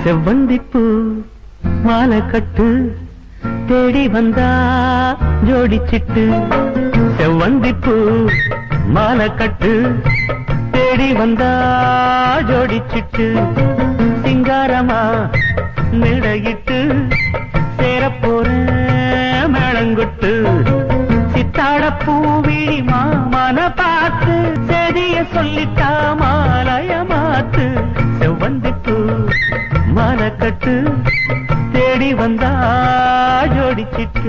செவ்வந்திப்பூ மாலை கட்டு தேடி வந்தா ஜோடிச்சிட்டு செவ்வந்திப்பூ மாலை கட்டு தேடி வந்தா ஜோடிச்சிட்டு சிங்காரமா மேடையிட்டு சேரப்போற மேளங்கொட்டு சித்தாட பூவிழி மாமன பார்த்து செடிய சொல்லிட்டா மாலைய மாத்து செவ்வந்திப்பூ மாலை கட்டு தேடி வந்தா ஜோடிச்சிட்டு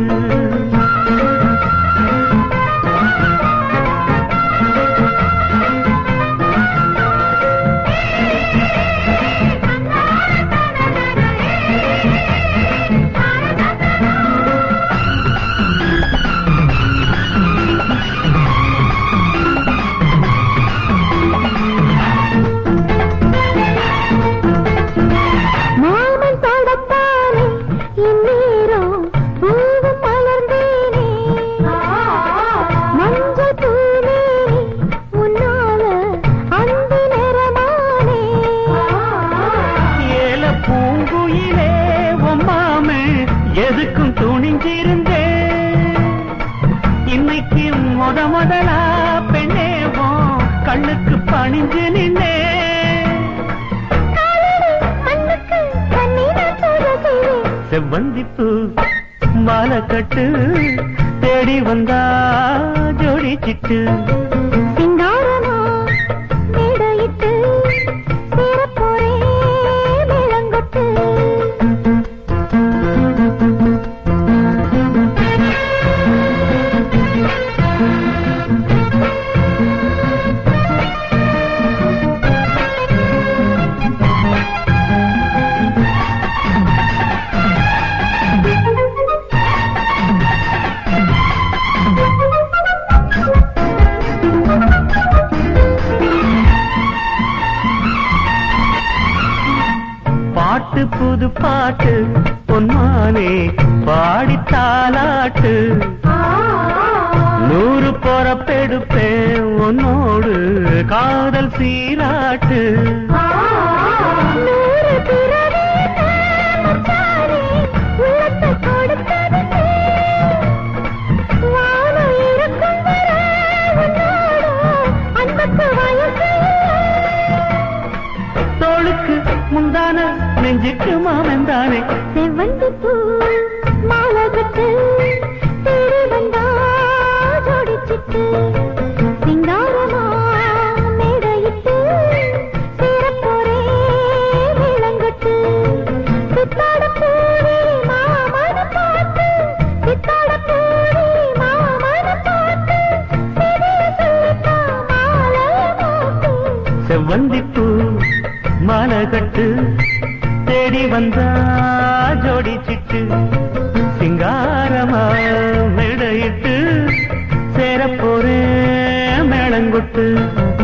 மாமன் பாடத்தானே இந்நேரம் பூவும் மலர்ந்தேனே மஞ்சள் பூவே உன்னால அந்தி நிறமானே ஏல பூங்குயிலே ஒம்மாமே எதுக்கும் துணிஞ்சிருந்தே இன்னைக்கு முத முதலா பெண்ணேவோ கண்ணுக்கு பணிஞ்சு நின்னே காலடி மண்ணுக்கு கண்ணீர் சூட செய்வேன் செவ்வந்திப்பு மாலை கட்டு தேடி வந்தா ஜோடிச்சிட்டு சிங்காரமா மேடையிட்டு சேரப்போரே மேளங்கொட்டு பாட்டு புது பாட்டு பொன்மானே பாடி தாலாட்டு நூறு பொறப்பெடுப்பேன் உன்னோடு காதல் சீராட்டு நூறு பிறவி தாமத்தானே உள்ளத்தை கொடுத்ததுமே வானம் இருக்கும் வரை உன்னோடு அன்புக்கு வயசு தோளுக்கு முந்தான நெஞ்சுக்கு மாமந்தானே செவ்வந்தி பூ மாலகட்டு தேடி வந்தா ஜோடிச்சிட்டு சிங்காரமா மேடையிட்டு சேரப்போரே மேளங்கட்டு சித்தாட பூரி மாமன பார்த்து சித்தாட பூரி மாமன பார்த்து சிறிய சொல்லிட்டா மாலைய மாத்து செவ்வந்திப்பூ மாலை கட்டு தேடி வந்தா ஜோடிச்சிட்டு சிங்காரமா மேடையிட்டு சேரப்போறேன் மேளங்கொட்டு